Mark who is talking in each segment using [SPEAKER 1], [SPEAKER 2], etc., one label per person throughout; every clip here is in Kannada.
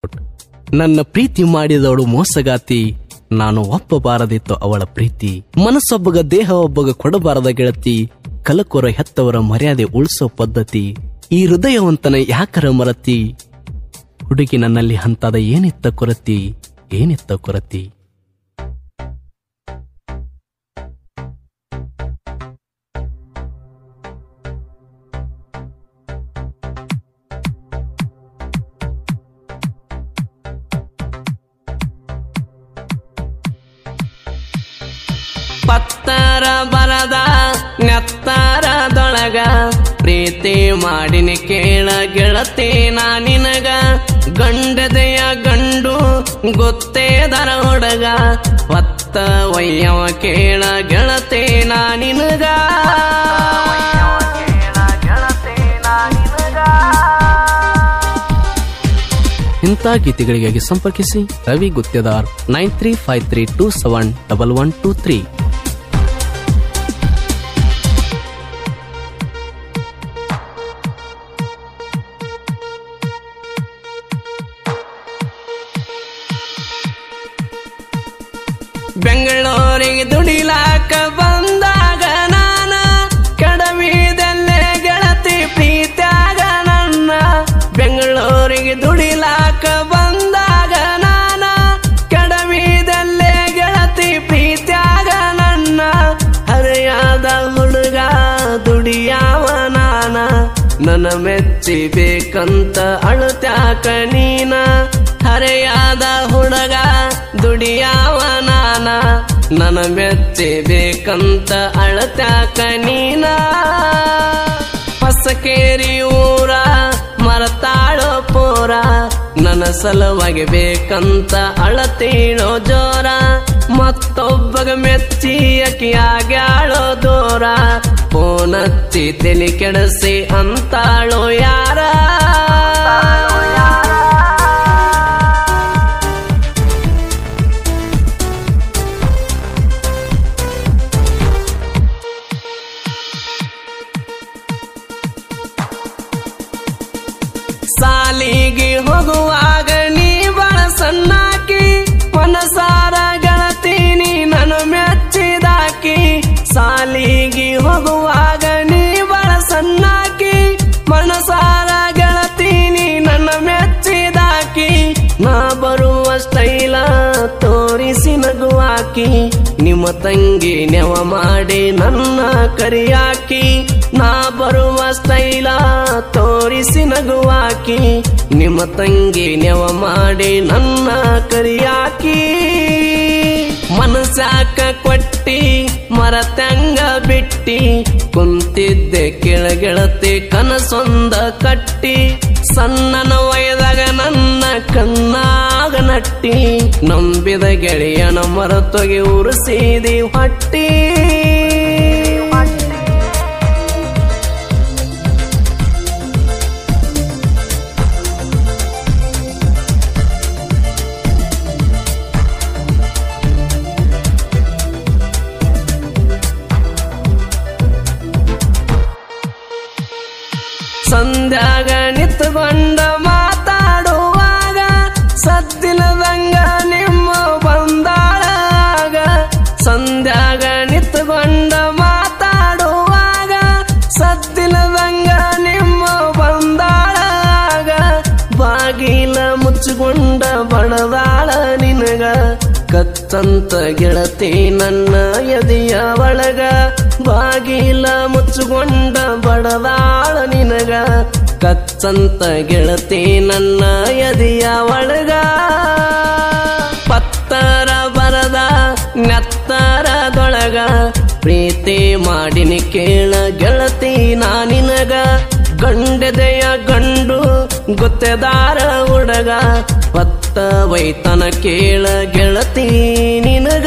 [SPEAKER 1] ನನ್ನ ಪ್ರೀತಿ ಮಾಡಿದವಳು ಮೋಸಗಾತಿ ನಾನು ಒಪ್ಪಬಾರದಿತ್ತು ಅವಳ ಪ್ರೀತಿ ಮನಸ್ಸೊಬ್ಬಗ ದೇಹ ಒಬ್ಬಗ ಕೊಡಬಾರದ ಗೆಳತಿ ಕಲಕೋರ ಹೆತ್ತವರ ಮರ್ಯಾದೆ ಉಳಿಸೋ ಪದ್ಧತಿ ಈ ಹೃದಯವಂತನ ಯಾಕರ ಮರತಿ ಹುಡುಗಿ ನನ್ನಲ್ಲಿ ಹಂತದ ಏನಿತ್ತ ಕೊರತಿ ಏನಿತ್ತ ಕೊರತಿ ಪತ್ತರ ಬರದ ನೆತ್ತರದೊಳಗ ಪ್ರೀತಿ ಮಾಡಿನಿ ಕೇಳ ಗೆಳತಿ ನಾ ನಿನಗ ಗಂಡದೆಯ ಗಂಡು ಗೊತ್ತೇದರ ಹುಡುಗ ಒತ್ತ ವಯ್ಯವ ಕೇಳ ಗೆಳತಿ ನಾ ನಿನಗ ಇಂಥ ಗೀತೆಗಳಿಗಾಗಿ ಸಂಪರ್ಕಿಸಿ Ravi Guttedar nine three five three two seven double one two three ಬೆಂಗಳೂರಿಗೆ ದುಡಿಲಾಕ ಬಂದಾಗ ನಾನ ಕಡವಿದಲ್ಲೇ ಗೆಳತಿ ಪ್ರೀತ್ಯಾಗ ನನ್ನ ಬೆಂಗಳೂರಿಗೆ ದುಡಿಲಾಕ ಬಂದಾಗ ನಾನ ಕಡವಿದಲ್ಲೇ ಗೆಳತಿ ಪ್ರೀತ್ಯಾಗ ನನ್ನ ಹರಿಯಾದ ಹುಡುಗ ದುಡಿಯಾವ ನಾನ ನನ್ನ ಮೆಚ್ಚಿಬೇಕಂತ ಅಳುತ್ಯಾಕ ನೀನ ಹರೆಯಾದ ಹುಡುಗ ದುಡಿಯಾವ ನಾನ ನನ್ನ ಮೆಚ್ಚಿಬೇಕಂತ ಅಳತ್ಯಾಕ ನೀನ ಹೊಸಕೇರಿ ಊರ ಮರತಾಳೋ ಪೋರ ನನ್ನ ಸಲುವಾಗಿ ಬೇಕಂತ ಅಳತೀಳೋ ಜೋರ ಮತ್ತೊಬ್ಬಗ ಮೆಚ್ಚಿ ಅಕಿಯಾಗ್ಯಾಳೋ ದೂರ ಫೋನಚ್ಚಿ ತಲೆ ಕೆಡಸಿ ಅಂತಾಳೋ ಯಾರ ಸಾಲಿಗೆ ಹೋಗುವಾಗ ನೀ ಬಳ ಸಣ್ಣಾಕಿ ಮನಸಾರ ಗೆಳತೀನಿ ನಾನು ಮೆಚ್ಚಿದಾಕಿ ಸಾಲಿಗೆ ಹೋಗುವಾಗ ನೀ ಬಳ ಸಣ್ಣಾಕಿ ಮನಸಾರ ಗೆಳತೀನಿ ನನ್ನ ಮೆಚ್ಚಿದಾಕಿ ನಾ ಬರುವ ಸ್ಟೈಲ ತೋರಿಸಿ ನಗುವಾಕಿ ನಿಮ್ಮ ತಂಗಿ ನೆವ ಮಾಡಿ ನನ್ನ ಕರಿಯಾಕಿ ನಾ ಬರುವ ಸ್ಟೈಲ ತೋರಿಸಿ ನಗುವಾಕಿ ನಿಮ್ಮ ತಂಗಿ ನೆವ ಮಾಡಿ ನನ್ನ ಕರಿಯಾಕಿ ಮನಸಾಕ ಕೊಟ್ಟಿ ಮರತಂಗ ಬಿಟ್ಟಿ ಕುಂತಿದ್ದೆ ಕೆಳಗೆಳತಿ ಕನಸೊಂದ ಕಟ್ಟಿ ಸಣ್ಣನ ವಯದಾಗ ನನ್ನ ಕಣ್ಣಾಗ ನಟ್ಟಿ ನಂಬಿದ ಗೆಳೆಯನ ಮರತೊಗೆ ಉರಿಸಿದಿ ಹೊಟ್ಟಿ ಸಂಧ್ಯಾಗ ನಿಂತುಕೊಂಡ ಮಾತಾಡುವಾಗ ಸದ್ದಿನದಂಗ ನಿಮ್ಮ ಬಂದಾಳಾಗ ಸಂಧ್ಯಾಗ ನಿಂತುಕೊಂಡ ಮಾತಾಡುವಾಗ ಸದ್ದಿನದಂಗ ನಿಮ್ಮ ಬಂದಾಳಾಗ ಬಾಗಿಲ ಮುಚ್ಚಿಕೊಂಡ ಬಡದಾಳ ನಿನಗ ಕತ್ತಂತ ಗೆಳತಿ ನನ್ನ ಎದೆಯ ಒಳಗ ಬಾಗಿಲ ಮುಚ್ಚಿಕೊಂಡ ಬಡದಾಳ ನಿನಗ ಕಚ್ಚಂತ ಗೆಳತಿ ನನ್ನ ಎದೆಯ ಒಳಗ ಪತ್ತರ ಬರದ ನೆತ್ತರದೊಳಗ ಪ್ರೀತಿ ಮಾಡಿನಿ ಕೇಳ ಗೆಳತಿ ನಾ ನಿನಗ ಗಂಡದೆಯ ಗಂಡು ಗೊತ್ತೆದಾರ ಹುಡುಗ ಪತ್ತ ವೈತನ ಕೇಳ ಗೆಳತಿ ನಿನಗ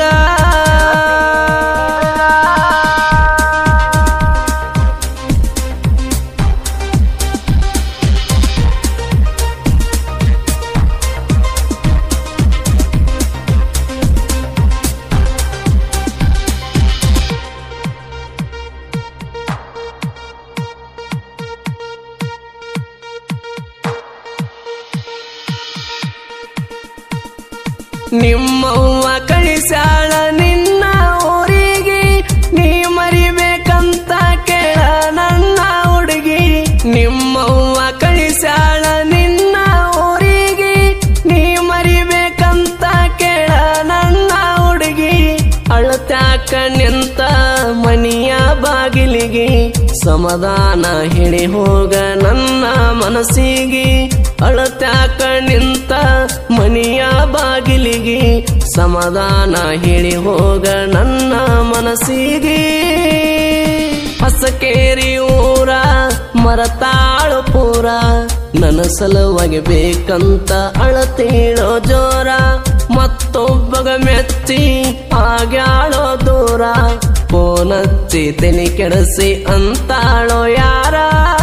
[SPEAKER 1] ನಿಮ್ಮವ್ವ ಕಳಿಸ್ಯಾಳ ನಿನ್ನ ಊರಿಗೆ ನೀ ಮರಿಬೇಕಂತ ಕೇಳ ನನ್ನ ಹುಡುಗಿ ನಿಮ್ಮವ್ವ ಕಳಿಸ್ಯಾಳ ನಿನ್ನ ಊರಿಗೆ ನೀ ಮರಿಬೇಕಂತ ಕೇಳ ನನ್ನ ಹುಡುಗಿ ಅಳತ್ಯಾಕ ನಿಂತ ಮನಿಯ ಬಾಗಿಲಿಗೆ ಸಮಾಧಾನ ಹಿಡಿ ಹೋಗ ನನ್ನ ಮನಸ್ಸಿಗೆ ಅಳತ್ಯಾಕ ನಿಂತ ಮನಿಯ ಬಾಗಿಲಿಗೆ ಸಮಾಧಾನ ಹಿಡಿ ಹೋಗ ನನ್ನ ಮನಸ್ಸಿಗೆ ಹಸಕೇರಿ ಊರ ಮರತಾಳು ಪೂರ ನನ್ನ ಸಲುವಾಗಿ ಬೇಕಂತ ಅಳತೀಳೋ ಜೋರ ಮತ್ತೊಬ್ಬಗ ಮೆಚ್ಚಿ ಆಗ್ಯಾಳೋ ದೂರ ಫೋನಚ್ಚಿ ತೆನಿ ಕೆಡಸಿ ಅಂತಾಳೋ ಯಾರ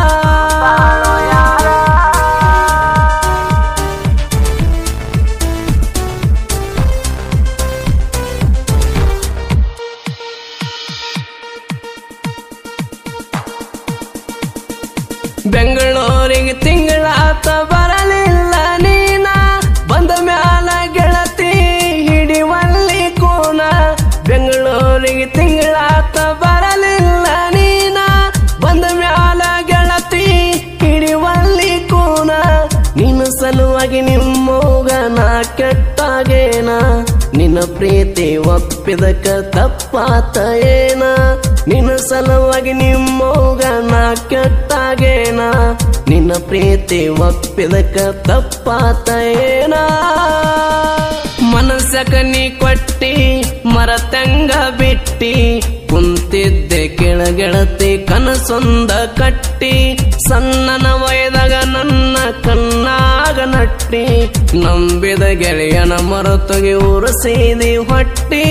[SPEAKER 1] ಬೆಂಗಳೂರಿಗೆ ತಿಂಗಳಾತ ಬರಲಿಲ್ಲ ನೀನ ಬಂದ ಮ್ಯಾಲ ಗೆಳತಿ ಹಿಡಿವಲ್ಲಿ ಕೋನ ಬೆಂಗಳೂರಿಗೆ ತಿಂಗಳಾತ ಬರಲಿಲ್ಲ ನೀನ ಬಂದ ಮ್ಯಾಲ ಗೆಳತಿ ಹಿಡಿವಲ್ಲಿ ಕೋನ ನಿನ್ನ ಸಲುವಾಗಿ ನಿಮ್ಮೋಗ ನಾ ಕೆಟ್ಟಾಗೇನ ನಿನ್ನ ಪ್ರೀತಿ ಒಪ್ಪಿದಕ ತಪ್ಪಾತ ಏನ ನಿನ್ನ ಸಲುವಾಗಿ ನಿಮ್ಮೋಗ ನಾ ಕೆಟ್ಟಾಗೇನ ನಿನ್ನ ಪ್ರೀತಿ ಒಪ್ಪಿದಕ ತಪ್ಪಾತ ಏನ ಮನಸ್ಸಕ ನೀ ಕೊಟ್ಟಿ ಮರತಂಗ ಬಿಟ್ಟಿ ಕುಂತಿದ್ದೆ ಕೆಳಗೆಳತಿ ಕನಸೊಂದ ಕಟ್ಟಿ ಸಣ್ಣನ ವಯದಾಗ ನನ್ನ ಕಣ್ಣಾಗ ನಟ್ಟಿ ನಂಬಿದ ಗೆಳೆಯನ ಮರತೊಗೆ ಉರಸಿದಿ ಹೊಟ್ಟಿ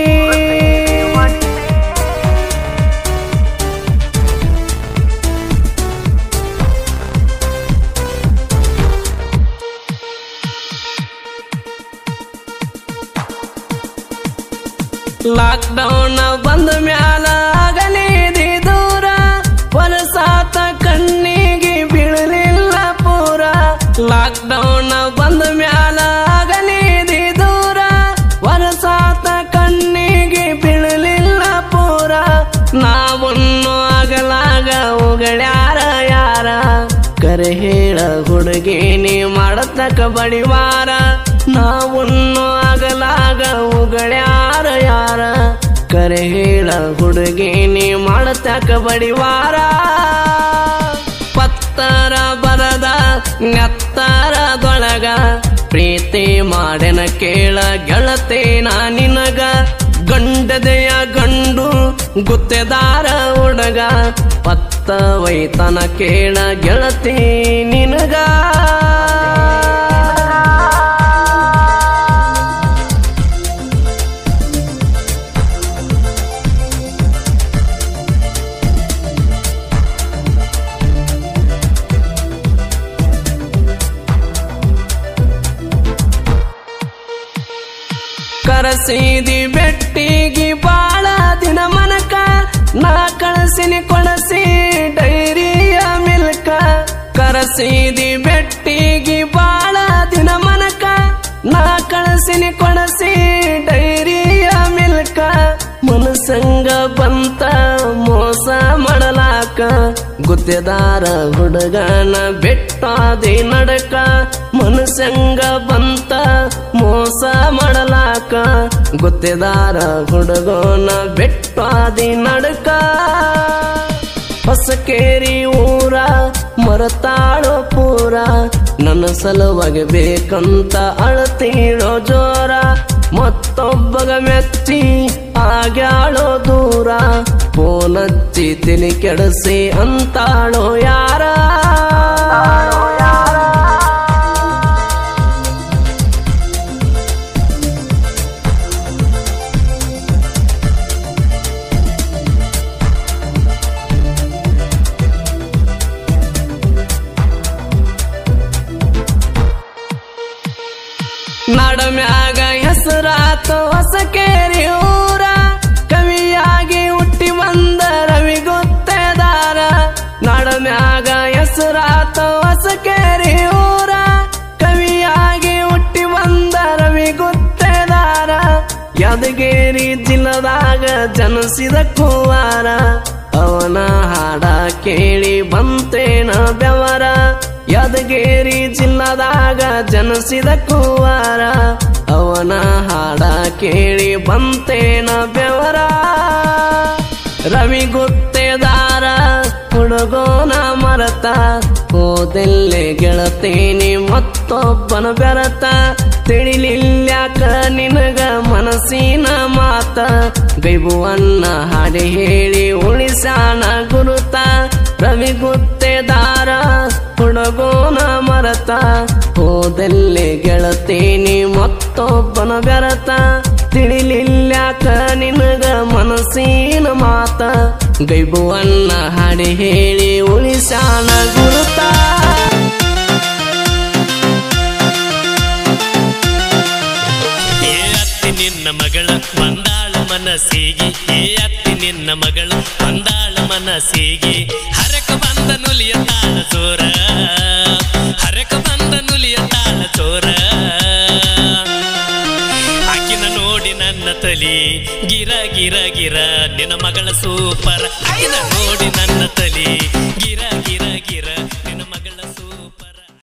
[SPEAKER 1] ಲಾಕ್ಡೌನ್ ಬಂದ ಮ್ಯಾಲ ಆಗಲಿದಿ ದೂರ ವನಸಾತ ಕಣ್ಣಿಗೆ ಬೀಳಲಿಲ್ಲ ಪೂರ ಲಾಕ್ಡೌನ್ ಬಂದ ಮ್ಯಾಲ ಆಗಲಿದಿ ದೂರ ವನಸಾತ ಕಣ್ಣಿಗೆ ಬೀಳಲಿಲ್ಲ ಪೂರ ನಾವನ್ನು ಆಗಲಾಗ ಉಗಳ್ಯಾರ ಯಾರ ಕರೆ ಹೇಳ ಹುಡುಗಿ ನೀ ಮಾಡತಕ್ಕ ಬಡಿವಾರ ನಾವನ್ನು ಆಗಲಾಗ ಉಗಳ್ಯಾರ ಯಾರ ಕರೆ ಹೇಳ ಹುಡುಗಿ ನೀ ಮಾಡತಕ್ಕ ಬಡಿವಾರ ಪತ್ತರ ಬರದ ನೆತ್ತರದೊಳಗ ಪ್ರೀತಿ ಮಾಡೆನ ಕೇಳ ಗೆಳತಿ ನಾ ನಿನಗ ಗಂಡದೆಯ ಗಂಡು ಗುತ್ತೆದಾರ ಹುಡುಗ ಪತ್ತ ವೈತನ ಕೇಳ ಗೆಳತಿ ನಿನಗ ಕರಸಿದಿ ಬೆಟ್ಟಿಗಿ ಬಾಳ ದಿನ ಮನಕ ನಾ ಕಳಸಿನಿ ಕೊಡಸಿ ಡೈರಿಯ ಮಿಲ್ಕ ಕರಸಿದಿ ಬೆಟ್ಟಿಗಿ ಬಾಳ ದಿನ ಮನಕ ನಾ ಕಳಸಿನಿ ಕೊಡಸಿ ಡೈರಿಯ ಮಿಲ್ಕ ಮನಸಂಗ ಬಂತ ಮೋಸ ಮಾಡಲಾಕ ಗುದ್ದೆದಾರ ಹುಡುಗನ ಬೆಟ್ಟಾದಿ ನಡಕ ಮನಸಂಗ ಬಂತ ಮೋಸ ಮಾಡಲಾಕ ಗುದ್ದೆದಾರ ಹುಡುಗನ ಬೆಟ್ಟಾದಿ ನಡಕ ಹೊಸಕೇರಿ ಊರ ಮರತಾಳೋ ಪೂರ ನನ್ನ ಸಲುವಾಗಿ ಬೇಕಂತ ಅಳತೀಳೋ ಜೋರ ಮತ್ತೊಬ್ಬಗ ಮೆಚ್ಚಿ ಆಗ್ಯಾಳೋ ದೂರ ಫೋನಚ್ಚಿ ತಿಳಿ ಕೆಡಸಿ ಅಂತಾಳೋ ಯಾರ ನಡಮ್ಯಾಗ ಹೆಸರಾತ ಹೊಸಕೇರಿ ಊರ ಕವಿಯಾಗಿ ಹುಟ್ಟಿ ಬಂದ ರವಿ ಗೊತ್ತೆದಾರ ನಡಮ್ಯಾಗ ಹೆಸರಾತ ಹೊಸಕೇರಿ ಊರ ಕವಿಯಾಗಿ ಹುಟ್ಟಿ ಬಂದ ರವಿ ಗೊತ್ತೆ ಯಾದಗಿರಿ ಜಿಲ್ಲದಾಗ ಜನಸಿದ ಕುವಾರ ಅವನ ಹಾಡ ಕೇಳಿ ಬಂತೇನ ಬೆವರ ಯಾದಗಿರಿ ಜಿಲ್ಲದಾಗ ಜನಸಿದ ಕುವಾರ ಅವನ ಹಾಡ ಕೇಳಿ ಬಂತೇನ ಬೆವರ ರವಿ ಗುತ್ತೇದಾರ ಹುಡುಗೋನ ಮರತ ಹೋದೆಲ್ಲೆ ಗೆಳತೇನಿ ಮತ್ತೊಬ್ಬನ ಬೆರತ ತಿಳಿಲಿಲ್ಯಾಕ ನಿನಗ ಮನಸ್ಸಿನ ಮಾತ ಗೈಬುವನ್ನ ಹಾಡಿ ಹೇಳಿ ಉಳಿಸಾನ ಗುರುತ ರವಿ ಗುತ್ತೇದಾರ ಹುಡುಗೋನ ಮರತ ಹೋದೆಲ್ಲೆ ಗೆಳತೇನಿ ಮತ್ತೊಬ್ಬನ ಬೆರತ ತಿಳಿಲಿಲ್ಯಾಕ ನಿನಗ ಮನಸ್ಸಿನ ಮಾತ ಗೈಬುವನ್ನ ಹಾಡಿ ಹೇಳಿ ಉಳಿಸಾನ ಗುರುತ
[SPEAKER 2] ಏ ಅತ್ತಿ ನಿನ್ನ ಮಗಳ ಬಂದಾಳ ಮನಸ್ಸಿಗೆ ಏ ಅತ್ತಿ ನಿನ್ನ ಮಗಳ ಬಂದಾಳ ಮನಸ್ಸಿಗೆ ಹರಕ ಬಂದ ನುಲಿಯ ತಾಳ ಚೋರ ಹರಕ ಬಂದ ನುಲಿಯ ತಾಳ ಚೋರ ಆಕಿನ ನೋಡಿ ನನ್ನ ತಲಿ ಗಿರ ಗಿರ ಗಿರ ನಿನ್ನ ಮಗಳ ಸೂಪರ್ ಆಕಿನ ನೋಡಿ ನನ್ನ ತಲಿ